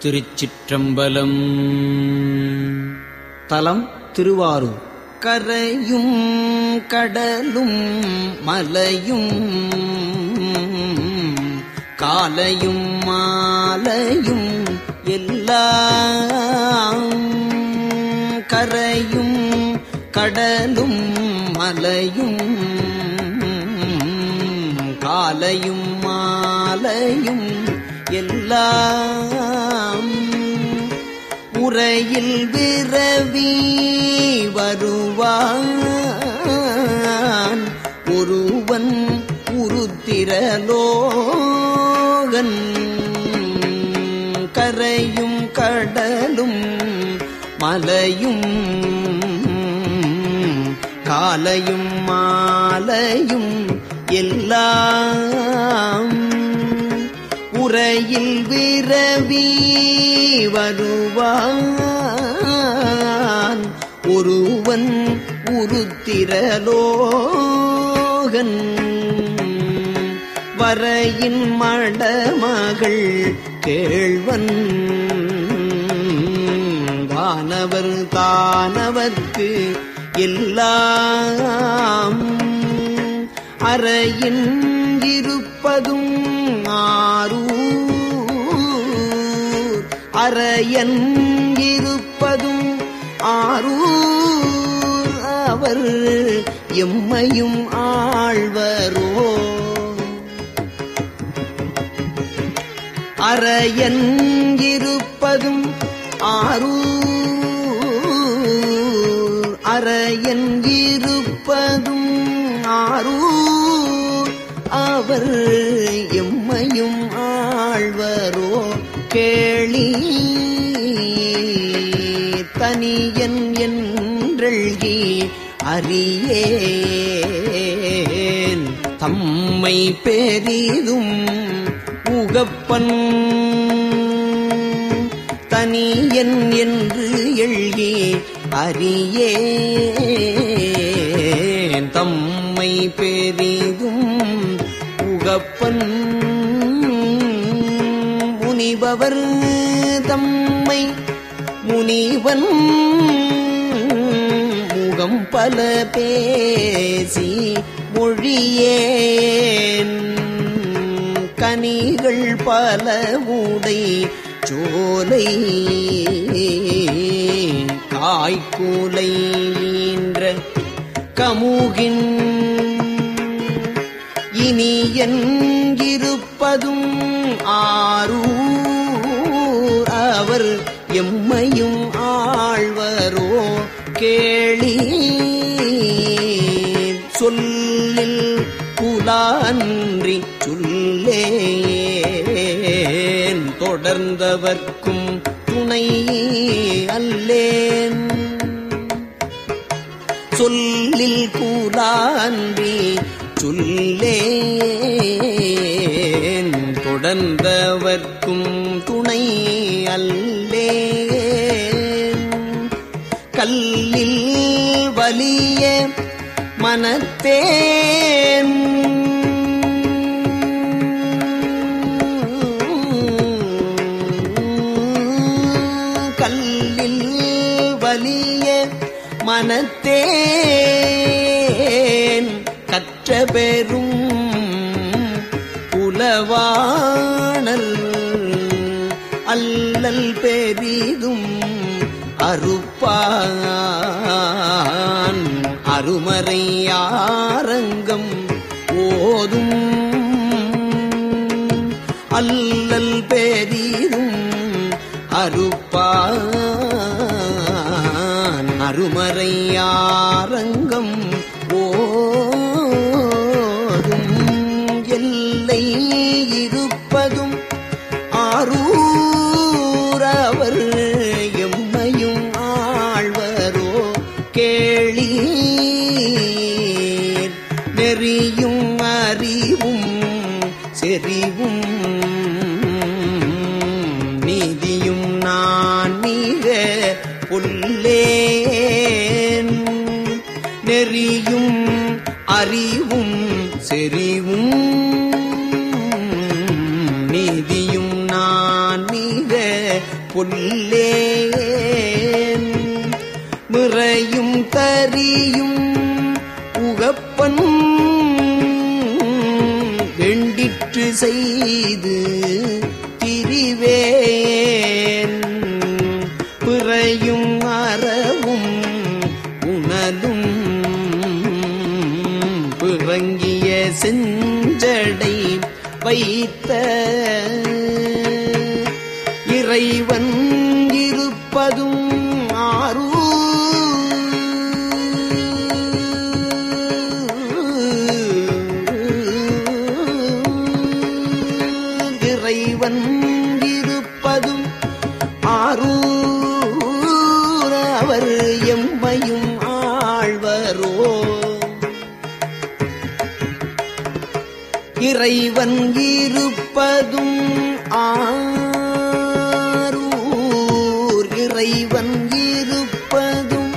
திருச்சிற்றம்பலம் தலம் திருவாரூர் கரையும் கடலும் மலையும் காலையும் மாலையும் எல்லாம் கரையும் கடலும் மலையும் காலையும் மாலையும் எல்லாம் உரையில் விரவி வருவான் ஒருவன் உருத்திரலோகன் கரையும் கடலும் மலையும் காலையும் மாலையும் எல்லாம் உரையில் விரவி வருவான் ஒருவன் உருத்திரலோகன் வரையின் மடமகள் கேழ்வன் வானவர் தானவர்க்கு எல்லாம் அறையின் இருப்பதும் ஆரூர் அறையன் இருப்பதும் ஆரூர் அவர் எம்மையும் ஆழ்வரோ அறையன் இருப்பதும் ஆரூர் அறையன் இருப்பதும் ஆரூர் அவர் எம்மையும் ஆழ்வரோ கேளி தனியன் என்றழ்கி அறியேன் தம்மை பெரிதும் உகப்பன் தனியன் என்று எழ்கி அறியேன் தம்மை பெரிதும் உகப்பன் முனிபவர் தம்மை முனிவன் முகம் பல பேசி மொழியேன் கனிகள் பல உடை சோலை காய்கூலைன்ற கமுகின் இனி என்கிருப்பதும் ஆரூர் அவர் எம்மையும் ஆழ்வரோ கேளி சொல்லில் புலான்றி சொல்லேன் தொடர்ந்தவர்க்கும் துணை அல்லேன் சொல்லில் கூலான்றி சொல்லேன் தொடர்ந்தவர்க்கும் துணை அல்லேன் கல்லில் வலிய மனத்தேன் கல்லில் வலிய மனத்தேன் கற்ற பெரும் புலவாணர் அல்லல் பெரிதும் அறுப்பான் அருமறையாரங்கம் ஓதும் அல்லல் பெரிதும் அறுப்பான் அருமறையாரங்கம் ஓதும் எல்லை இருப்பதும் ஆரூரவர் எம்மையும் ஆழ்வரோ கேளி நெறியும் அறிவும் செறிவும் நீதியும் நான் மிக புல்லேன் நெறியும் அறிவும் செறிவும் நீதியும் நான் மிக பொல்லேன் முறையும் தரியும் உகப்பன் வெண்டிற்று செய்து திரிவேன் பிறையும் அறவும் உணலும் பிறங்கிய செஞ்சடை வைத்த இறைவன் இருப்பதும் ஆரூர் இறைவன் இருப்பதும் ஆரூர் அவர் எம்மையும் ஆழ்வரோ இறைவன் இருப்பதும் ஆரூர் இறைவன் இருப்பதும்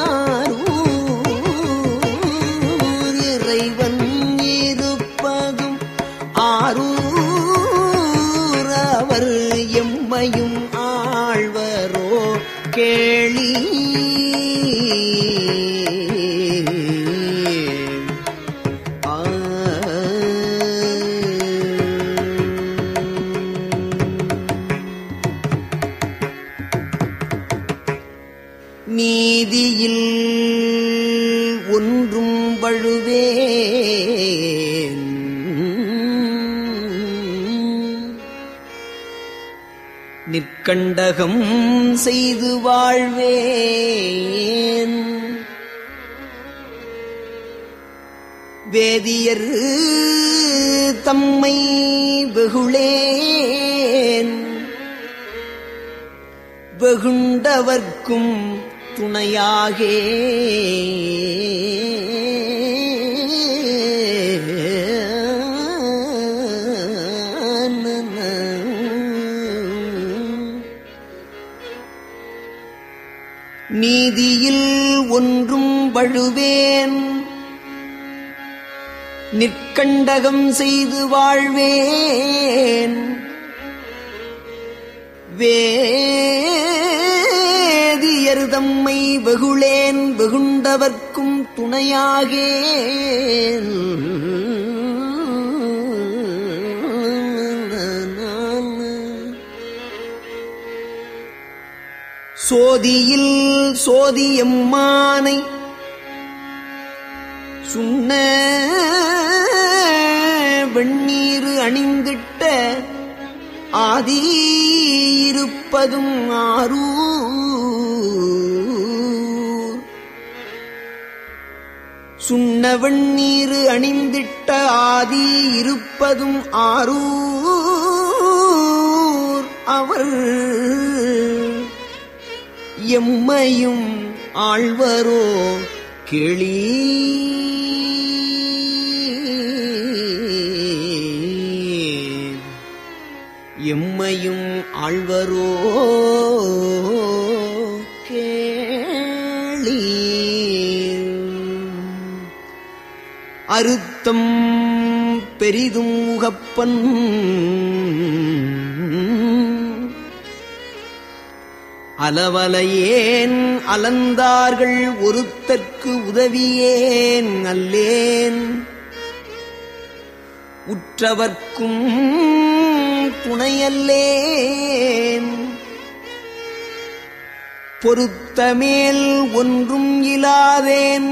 ஆரூர் இறைவன் இருப்பதும் ஆரூர் அவர் எம்மையும் ஆழ்வரோ கேளி ஆ நீதியில் ஒன்றும் வழுவேன் நிற்கண்டகம் செய்து வாழ்வேன் வேதியர் தம்மை வெகுளேன் வெகுண்டவர்க்கும் துணையாகே நீதியில் ஒன்றும் வழுவேன் நிற்கண்டகம் செய்து வாழ்வேன் வேதியர் தம்மை வெகுளேன் வெகுண்டவர்க்கும் துணையாகே சோதியில் சோதியம்மானை சுண்ண வெண்ணீர் அணிந்திட்ட ஆதி இருப்பதும் ஆரூர் சுண்ண வெண்ணீர் அணிந்திட்ட ஆதி இருப்பதும் ஆரூர் அவர் எம்மையும் ஆழ்வரோ கிளி எம்மையும் ஆழ்வரோ கேளி அறுத்தம் பெரிதும் உகப்பன் அலவலையேன் அலந்தார்கள் ஒருத்தற்கு உதவியேன் அல்லேன் உற்றவர்க்கும் துணையல்லேன் பொருத்தமேல் ஒன்றும் இலாதேன்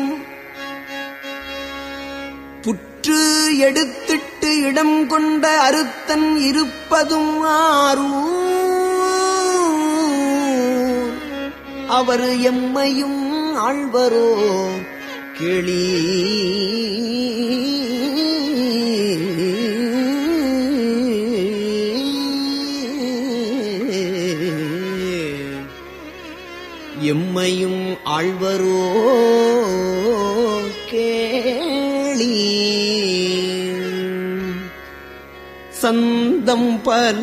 புற்று எடுத்திட்டு இடம் கொண்ட அறுத்தன் இருப்பதும் ஆரூர் அவர் எம்மையும் ஆழ்வரோ கிளி எம்மையும் ஆழ்வரோ கேளி சந்தம் பல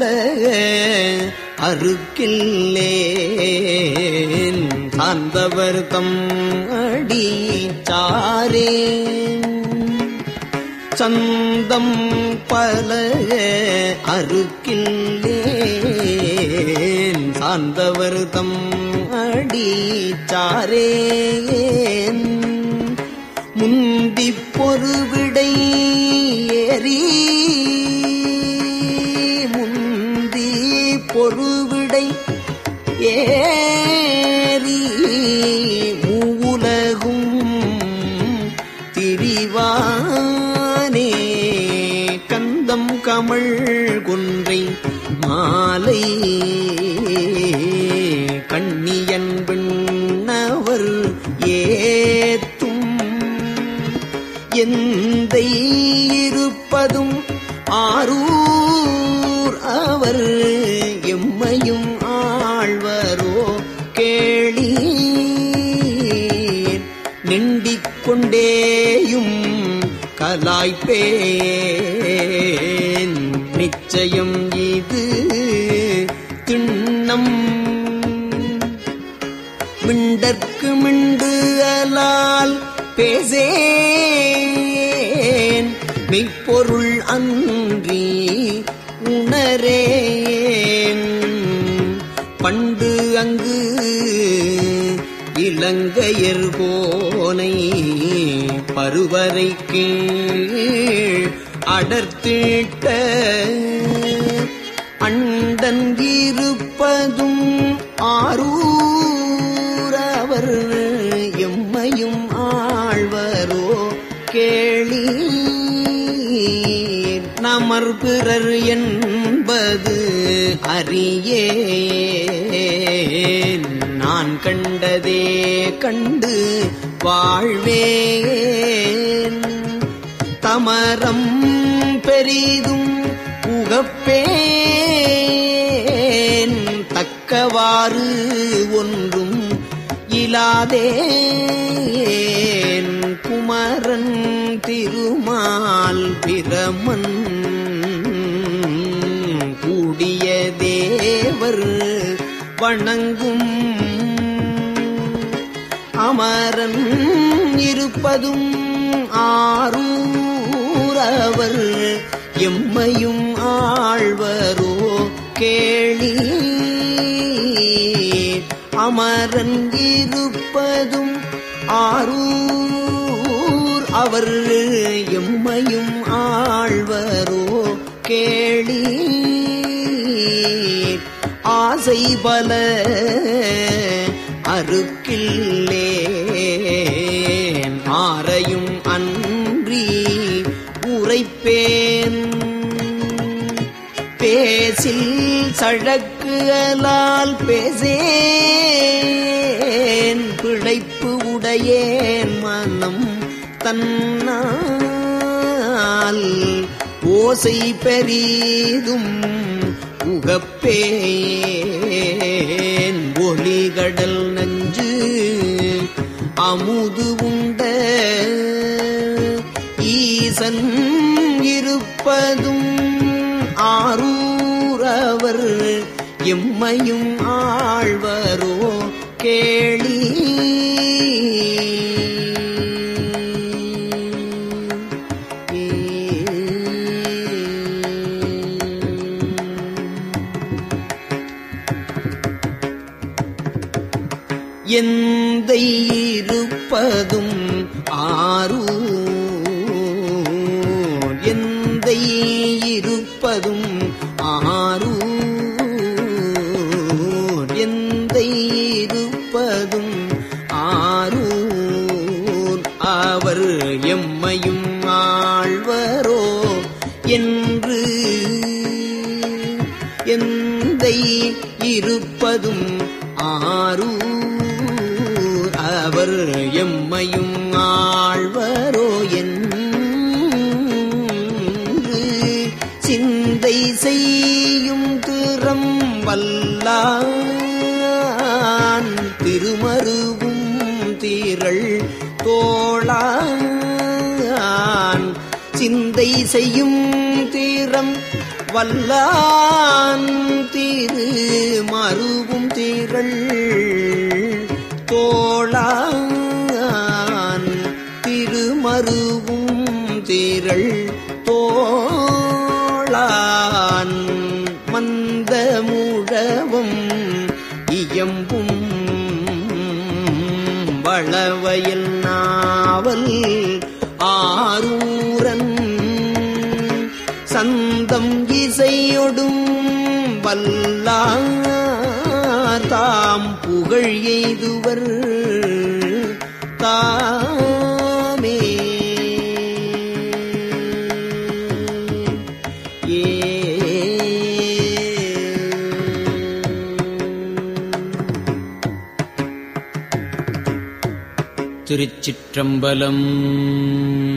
அருக்கில்லேன் சார்ந்தவர் தம் அடி சாரேன் சந்தம் பல அருக்கில்லேன் சார்ந்தவர் தம் அடி சாரேன் முந்திப் பொறுவிடை ஏறி முந்தி பொறுவிடை ஏறி மூவுலகும் திரிவானே கந்தம் கமழ் குன்றை மாலை கண்ணியன் விண்ணவர் ஏத்தும் எந்தை இருப்பதும் ஆரூர் அவர் எம்மையும் ஆழ்வரோ கேளீர் நிண்டிக் கொண்டேயும் கலாய்ப்பேன் நிச்சயம் இது திண்ணம் மிண்டற்கு மிண்டு அலால் பேசேன் மெய்ப்பொருள் அன்றி உணரேன் பண்டு அங்கு இலங்கையர் கோனை பருவரை கீழ் அடர்த்திட்ட அண்டன் இருப்பதும் ஆரூரவர் எம்மையும் ஆழ்வரோ கேளீர் நமர் பிறர் என்பது அறியேன் நான் கண்டதே கண்டு வாழ்வேன் தமரம் பெரிதும் உகப்பேன் தக்கவாறு ஒன்றும் இலாதேன் குமரன் திருமால் பிரமன் கூடிய தேவர் வணங்கும் அமரன் இருப்பதும் ஆரூரவர் எம்மையும் ஆழ்வரோ கேளி அமரன் இருப்பதும் ஆரூர் அவர் எம்மையும் ஆழ்வரோ கேளி ஆசை பல அறுக்கில்லேன் ஆரையும் அன்றி உரைப்பேன் பேசில் சழக்கு அலால் பேசேன் பிழைப்பு உடையேன் மனம் தன்னால் ஓசை பெரிதும் உகப்பேன் ஒலிகடல் நஞ்சு அமுது உண்ட ஈசன் இருப்பதும் ஆரூரவர் எம்மையும் ஆழ்வரோ கேளி எந்தை இருப்பதும் ஆரூர் எந்தை இருப்பதும் ஆரூர் எந்தை இருப்பதும் ஆரூர் அவர் எம்மையும் ஆழ்வரோ என்று எந்தை இருப்பதும் ஆரூர் அவர் எம்மையும் ஆழ்வரோ என்று சிந்தை செய்யும் திறம் வல்லான் திருமருவும் தீரள் தோளான் சிந்தை செய்யும் தீரம் வல்லான் திரு மருவும் தீரள் தோளான் திருமருவும் தீரள் தோளான் மந்த முழவும் எம்பும் வளவயல் நாவல் ஆரூரன் சந்தம் இசையொடும் வல்லார் தாம் புகழ் எய்துவர் தாமே திருச்சிற்றம்பலம்